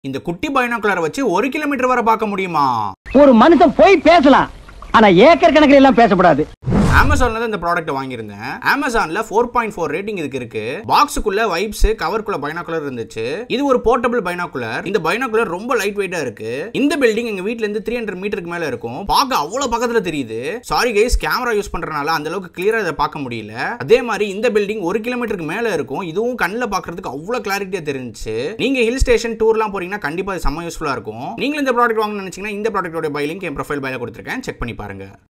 இந்த குட்டி பைனாக்குலரை வச்சு ஒரு கிலோமீட்டர் வரை பார்க்க முடியுமா ஒரு மனுஷன் போய் பேசலாம் ஆனா ஏக்கர் கணக்கில் எல்லாம் பேசக்கூடாது அமேசான்ல தான் இந்த ப்ராடக்ட் வாங்கியிருந்தேன் அமேசான்ல ஃபோர் பாயிண்ட் ஃபோர் ரேட்டிங் இதுக்கு இருக்கு பாக்ஸுக்குள்ள வைப்ஸ் கவருக்குள்ள பைனாக்குலர் இருந்துச்சு இது ஒரு போர்ட்டபிள் பைனாக்குலர் இந்த பைனாக்குலர் ரொம்ப லைட் வெயிட்டா இருக்கு இந்த பில்டிங் எங்க வீட்ல இருந்து த்ரீ ஹண்ட்ரட் மீட்டருக்கு மேல இருக்கும் பார்க்க அவ்வளவு பக்கத்துல தெரியுது சாரி கைஸ் கேமரா யூஸ் பண்றதுனால அந்த அளவுக்கு கிளியரா இதை பார்க்க முடியல அதே மாதிரி இந்த பில்டிங் ஒரு கிலோமீட்டருக்கு மேல இருக்கும் இதுவும் கண்ணில் பார்க்கறதுக்கு அவ்வளவு கிளாரிட்டியா தெரிஞ்சுச்சு நீங்க ஹில் ஸ்டேஷன் டூர்லாம் போறீங்கன்னா கண்டிப்பா இது செம்ம யூஸ்ஃபுல்லா இருக்கும் நீங்களும் இந்த ப்ராடக்ட் வாங்கணும்னு நினைச்சீங்கன்னா இந்த ப்ராடக்ட்டோட பை லிங்க் என் ப்ரொஃபைல் பைல கொடுத்துருக்கேன் செக் பண்ணி பாருங்க